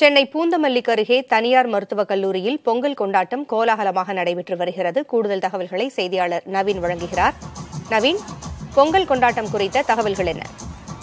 சென்னை பூந்தமல்லிக்கு அருகே தனியார் மருத்துவக் கல்லூரியில் பொங்கல் கொண்டாட்டம் கோலாகலமாக நடைபெற்று வருகிறது கூடுதல் தகவல்களை செய்தியாளர் நவீன் வழங்குகிறார் நவீன் பொங்கல் கொண்டாட்டம் குறித்த தகவல்கள் என்ன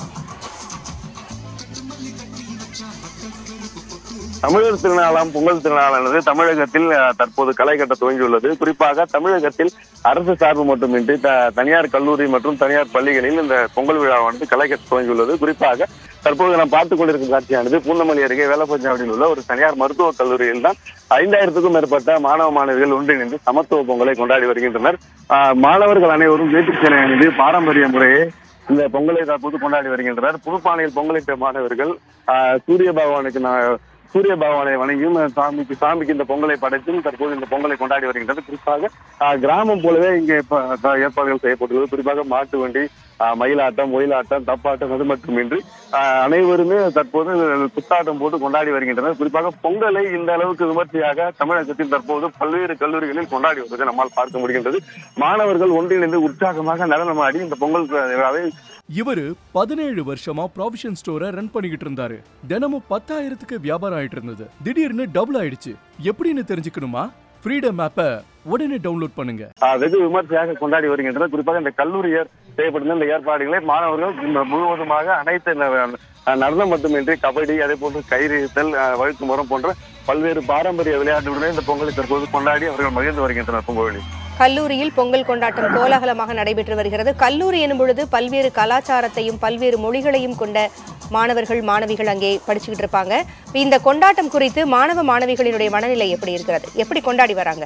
தமிழர் திருநாளாம் பொங்கல் திருநாளானது தமிழகத்தில் அஹ், தற்போது களை கட்ட துவங்கியுள்ளது குறிப்பாக தமிழகத்தில் அரசு சார்பு மட்டுமின்றி த- தனியார் கல்லூரி மற்றும் தனியார் பள்ளிகளில் இந்த பொங்கல் விழாவானது களை கட்ட துவங்கியுள்ளது குறிப்பாக தற்போது நாம் பார்த்துக் கொண்டிருக்கும் காட்சியானது பூந்தமல்லி அருகே வேலப்பஞ்சாவடியில் உள்ள ஒரு தனியார் மருத்துவக் கல்லூரியில் தான் ஐந்தாயிரத்துக்கும் மேற்பட்ட மாணவ மாணவிகள் ஒன்றிணைந்து சமத்துவ பொங்கலை கொண்டாடி வருகின்றனர் ஆஹ், மாணவர்கள் அனைவரும் வேட்டிச் சேலை அணிந்து பாரம்பரிய முறையை இந்த பொங்கலை தற்போது கொண்டாடி வருகின்றனர் புதுப்பானையில் பொங்கலிட்ட மாணவர்கள் ஆஹ், சூரிய பகவானுக்கு நான் சூரிய பகவானை வணங்கியும் அஹ், சாமிக்கு சாமிக்கு இந்த பொங்கலை படைத்தும் தற்போது இந்த பொங்கலை கொண்டாடி வருகின்றது குறிப்பாக ஆஹ், கிராமம் போலவே இங்கே ப- த- ஏற்பாடுகள் செய்யப்பட்டுள்ளது குறிப்பாக மாட்டு வண்டி ஆஹ், மயிலாட்டம் ஒயிலாட்டம் தப்பாட்டம் அது மட்டுமின்றி ஆஹ், அனைவருமே தற்போது புத்தாட்டம் போட்டு கொண்டாடி வருகின்றனர் குறிப்பாக பொங்கலை இந்த அளவுக்கு விமர்சையாக தமிழகத்தில் தற்போது பல்வேறு கல்லூரிகளில் கொண்டாடி வருவதை நம்மால் பார்க்க முடிகின்றது மாணவர்கள் ஒன்றிணைந்து உற்சாகமாக நடனமாடி இந்த பொங்கல் விழாவை இவரு பதினேழு வருஷமா ப்ராவிஷன் ஸ்டோரை ரன் பண்ணிக்கிட்டு இருந்தாரு தினமும் பத்தாயிரத்துக்கு வியாபாரம் ஆயிட்டு இருந்தது திடீர்னு டபுள் ஆயிடுச்சு எப்படின்னு தெரிஞ்சுக்கணுமா ஃப்ரீடம் ஆப்பை உடனே டவுன்லோட் பண்ணுங்க ஆஹ் வெகு விமர்சையாக கொண்டாடி வருகின்றனர் குறிப்பாக இந்த கல்லூரியர் செய்யப்பட்டிருந்த இந்த ஏற்பாடுகளை மாணவர்கள் இந்த முழுவதுமாக அனைத்து இந்த, அஹ், நடனம் மட்டுமின்றி கபடி அதே போன்று கயிறு இழுத்தல் அஹ், வழுக்கு மரம் போன்ற பல்வேறு பாரம்பரிய விளையாட்டுகளுடன் இந்த பொங்கலை தற்போது கொண்டாடி அவர்கள் மகிழ்ந்து வருகின்றனர் பொங்கலில் கல்லூரியில் பொங்கல் கொண்டாட்டம் கோலாகலமாக நடைபெற்று வருகிறது கல்லூரி எனும் பொழுது பல்வேறு கலாச்சாரத்தையும் பல்வேறு மொழிகளையும் கொண்ட மாணவர்கள் மாணவிகள் அங்கே படிச்சுக்கிட்டு இருப்பாங்க இந்த கொண்டாட்டம் குறித்து மாணவ மாணவிகளினுடைய மனநிலை எப்படி இருக்கிறது எப்படி கொண்டாடி வராங்க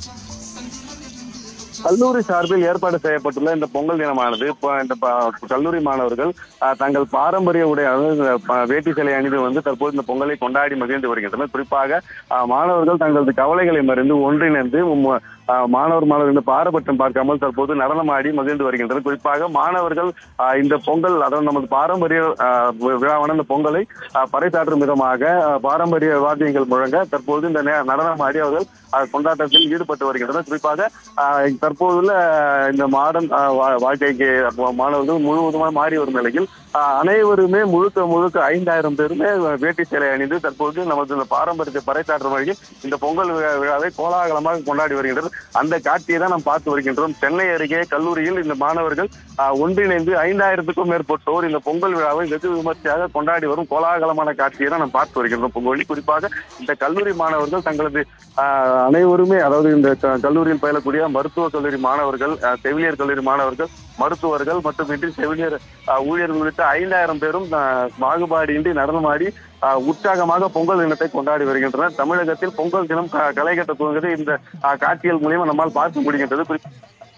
கல்லூரி சார்பில் ஏற்பாடு செய்யப்பட்டுள்ள இந்த பொங்கல் தினமானது இப்போ இந்த ப- கல்லூரி மாணவர்கள் அஹ், தங்கள் பாரம்பரிய உடை அதாவது ப- வேட்டி சிலை அணிந்து வந்து தற்போது இந்த பொங்கலை கொண்டாடி மகிழ்ந்து வருகின்றனர் குறிப்பாக அஹ், மாணவர்கள் தங்களது கவலைகளை மறந்து ஒன்றிணைந்து உம், அஹ், மாணவர் மாணவர்கள் பாரபட்சம் பார்க்காமல் தற்போது நடனமாடி மகிழ்ந்து வருகின்றனர் குறிப்பாக மாணவர்கள் அஹ், இந்த பொங்கல் அதாவது நமது பாரம்பரிய அஹ், வி- விழாவான இந்த பொங்கலை அஹ், பறைசாற்றும் விதமாக அஹ், பாரம்பரிய வாத்தியங்கள் முழங்க தற்போது இந்த நே- நடனமாடி அவர்கள் அஹ், கொண்டாட்டத்தில் ஈடுபட்டு வருகின்றனர் குறிப்பாக ஆஹ் தற்போதுள்ள இந்த மாடர்ன் வாழ்க்கைக்கு அப்போ மாணவர்கள் முழுவதுமாக மாறி வரும் நிலையில் ஆஹ் அனைவருமே முழுக்க முழுக்க ஐந்தாயிரம் பேருமே வேட்டி சேலை அணிந்து தற்போது நமது இந்த பாரம்பரியத்தை பறைசாற்றும் வகையில் இந்த பொங்கல் விழா- விழாவை கோலாகலமாக கொண்டாடி வருகின்றனர் அந்த காட்சியை தான் நாம் பார்த்து வருகின்றோம் சென்னை அருகே கல்லூரியில் இந்த மாணவர்கள் ஆஹ் ஒன்றிணைந்து ஐந்தாயிரத்துக்கும் மேற்பட்டோர் இந்த பொங்கல் விழாவை வெகு விமர்சையாக கொண்டாடி வரும் கோலாகலமான காட்சியை தான் நாம் பார்த்து வருகின்றோம் பொங்கலில் குறிப்பாக இந்த கல்லூரி மாணவர்கள் தங்களது ஆஹ் அனைவருமே அதாவது இந்த க- கல்லூரியில் பயிலக்கூடிய மருத்துவ கல்லூரி மாணவர்கள் ஆஹ் செவிலியர் கல்லூரி மாணவர்கள் மருத்துவர்கள் மட்டுமின்றி செவிலியர் ஆஹ் ஊழியர்கள் உள்ளிட்ட ஐந்தாயிரம் பேரும் ஆஹ் பாகுபாடின்றி நடனமாடி ஆஹ் உற்சாகமாக பொங்கல் தினத்தை கொண்டாடி வருகின்றனர் தமிழகத்தில் பொங்கல் தினம் க- களை கட்ட துவங்குது இந்த ஆஹ் காட்சிகள் மூலியமா நம்மால் பார்க்க முடிகின்றது குறிப்பா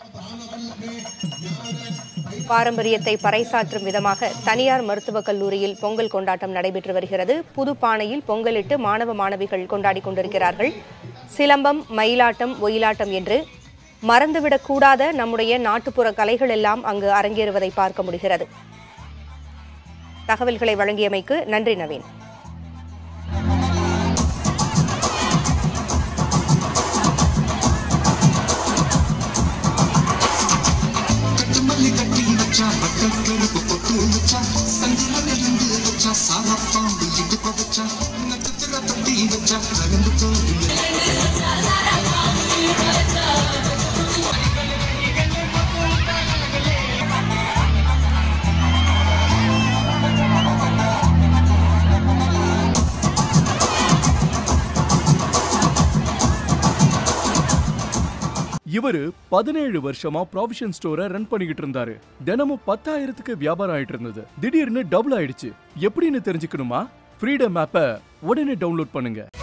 பாரம்பரியத்தை பறைசாற்றும் விதமாக தனியார் மருத்துவக் கல்லூரியில் பொங்கல் கொண்டாட்டம் நடைபெற்று வருகிறது புதுப்பானையில் பொங்கலிட்டு மாணவ மாணவிகள் கொண்டாடி கொண்டிருக்கிறார்கள் சிலம்பம் மயிலாட்டம் ஒயிலாட்டம் என்று மறந்துவிடக் கூடாத நம்முடைய நாட்டுப்புற கலைகள் எல்லாம் அங்கு அரங்கேறுவதை பார்க்க முடிகிறது தகவல்களை வழங்கியமைக்கு நன்றி நவீன் இவரு பதினேழு வருஷமா ப்ராவிஷன் ஸ்டோரை ரன் பண்ணிக்கிட்டு இருந்தாரு தினமும் பத்தாயிரத்துக்கு வியாபாரம் ஆயிட்டு இருந்தது திடீர்னு டபுள் ஆயிடுச்சு எப்படின்னு தெரிஞ்சுக்கணுமா ஃப்ரீடம் ஆப்பை உடனே டவுன்லோட் பண்ணுங்க